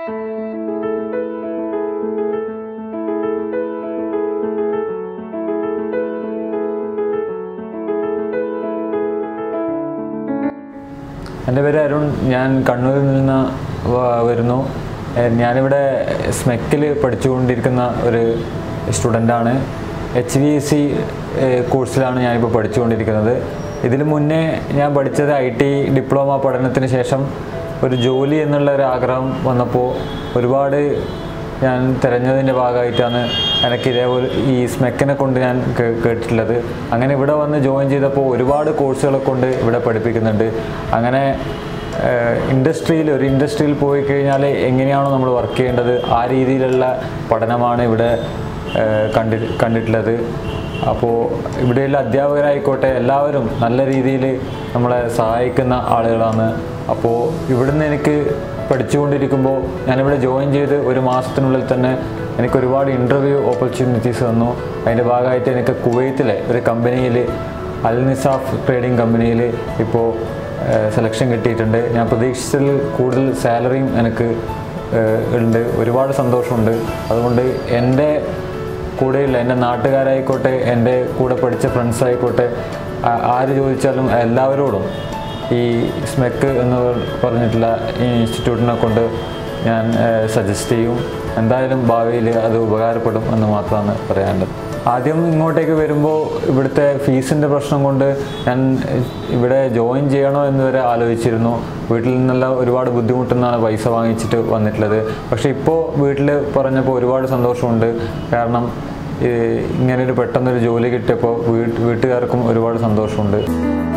എൻ്റെ പേര് അരുൺ ഞാൻ കണ്ണൂരിൽ നിന്ന് വ- വരുന്നു ഏഹ് ഞാനിവിടെ സ്മെക്കിൽ പഠിച്ചുകൊണ്ടിരിക്കുന്ന ഒരു സ്റ്റുഡൻ്റാണ് എച്ച് വി എസ് സി കോഴ്സിലാണ് ഞാനിപ്പോൾ പഠിച്ചുകൊണ്ടിരിക്കുന്നത് ഇതിന് മുന്നേ ഞാൻ പഠിച്ചത് ഐ ടി ഡിപ്ലോമ പഠനത്തിന് ശേഷം ഒരു ജോലി എന്നുള്ള ഒരു ആഗ്രഹം വന്നപ്പോൾ ഒരുപാട് ഞാൻ തിരഞ്ഞതിൻ്റെ ഭാഗമായിട്ടാണ് എനിക്ക് ഇതേപോലെ ഈ സ്മെക്കിനെ കൊണ്ട് ഞാൻ കേ- കേട്ടിട്ടുള്ളത് അങ്ങനെ ഇവിടെ വന്ന് ജോയിൻ ചെയ്തപ്പോൾ ഒരുപാട് കോഴ്സുകളെ കൊണ്ട് ഇവിടെ പഠിപ്പിക്കുന്നുണ്ട് അങ്ങനെ ഇൻഡസ്ട്രിയിൽ ഒരു ഇൻഡസ്ട്രിയിൽ പോയി കഴിഞ്ഞാൽ എങ്ങനെയാണോ നമ്മൾ വർക്ക് ചെയ്യേണ്ടത് ആ രീതിയിലുള്ള പഠനമാണ് ഇവിടെ ഏഹ്, കണ്ടി കണ്ടിട്ടുള്ളത് അപ്പോൾ ഇവിടെയുള്ള അധ്യാപകരായിക്കോട്ടെ എല്ലാവരും നല്ല രീതിയിൽ നമ്മളെ സഹായിക്കുന്ന ആളുകളാണ് അപ്പോൾ ഇവിടുന്ന് എനിക്ക് പഠിച്ചുകൊണ്ടിരിക്കുമ്പോൾ ഞാനിവിടെ ജോയിൻ ചെയ്ത് ഒരു മാസത്തിനുള്ളിൽ തന്നെ എനിക്ക് ഒരുപാട് ഇൻ്റർവ്യൂ ഓപ്പർച്യൂണിറ്റീസ് തന്നു അതിൻ്റെ ഭാഗമായിട്ട് എനിക്ക് കുവൈത്തിലെ ഒരു കമ്പനിയിൽ അൽ നിസാഫ് ട്രേഡിംഗ് കമ്പനിയിൽ ഇപ്പോൾ സെലക്ഷൻ കിട്ടിയിട്ടുണ്ട് ഞാൻ പ്രതീക്ഷിച്ചതിൽ കൂടുതൽ സാലറിയും എനിക്ക് ഏഹ്, ഉണ്ട് ഒരുപാട് സന്തോഷമുണ്ട് അതുകൊണ്ട് എൻ്റെ കൂടെയുള്ള എൻ്റെ നാട്ടുകാരായിക്കോട്ടെ എൻ്റെ കൂടെ പഠിച്ച ഫ്രണ്ട്സ് ആയിക്കോട്ടെ ആ- ആര് ചോദിച്ചാലും എല്ലാവരോടും ഈ സ്മെക്ക് എന്ന് പറഞ്ഞിട്ടുള്ള ഈ ഇൻസ്റ്റിറ്റ്യൂട്ടിനെ കൊണ്ട് ഞാൻ സജസ്റ്റ് ചെയ്യും എന്തായാലും ഭാവിയിൽ അത് ഉപകാരപ്പെടും എന്ന് മാത്രമാണ് പറയാനുള്ളത് ആദ്യം ഇങ്ങോട്ടേക്ക് വരുമ്പോൾ ഇവിടുത്തെ ഫീസിൻ്റെ പ്രശ്നം കൊണ്ട് ഞാൻ ഏഹ്, ഇവിടെ ജോയിൻ ചെയ്യണോ എന്ന് വരെ ആലോചിച്ചിരുന്നു വീട്ടിൽ നിന്നുള്ള ഒരുപാട് ബുദ്ധിമുട്ടുന്നാണ് പൈസ വാങ്ങിച്ചിട്ട് വന്നിട്ടുള്ളത് പക്ഷേ ഇപ്പോൾ വീട്ടിൽ പറഞ്ഞപ്പോൾ ഒരുപാട് സന്തോഷമുണ്ട് കാരണം ഏഹ്, ഇങ്ങനെ ഒരു പെട്ടെന്നൊരു ജോലി കിട്ടിയപ്പോൾ വീട്ട് വീട്ടുകാർക്കും ഒരുപാട് സന്തോഷമുണ്ട്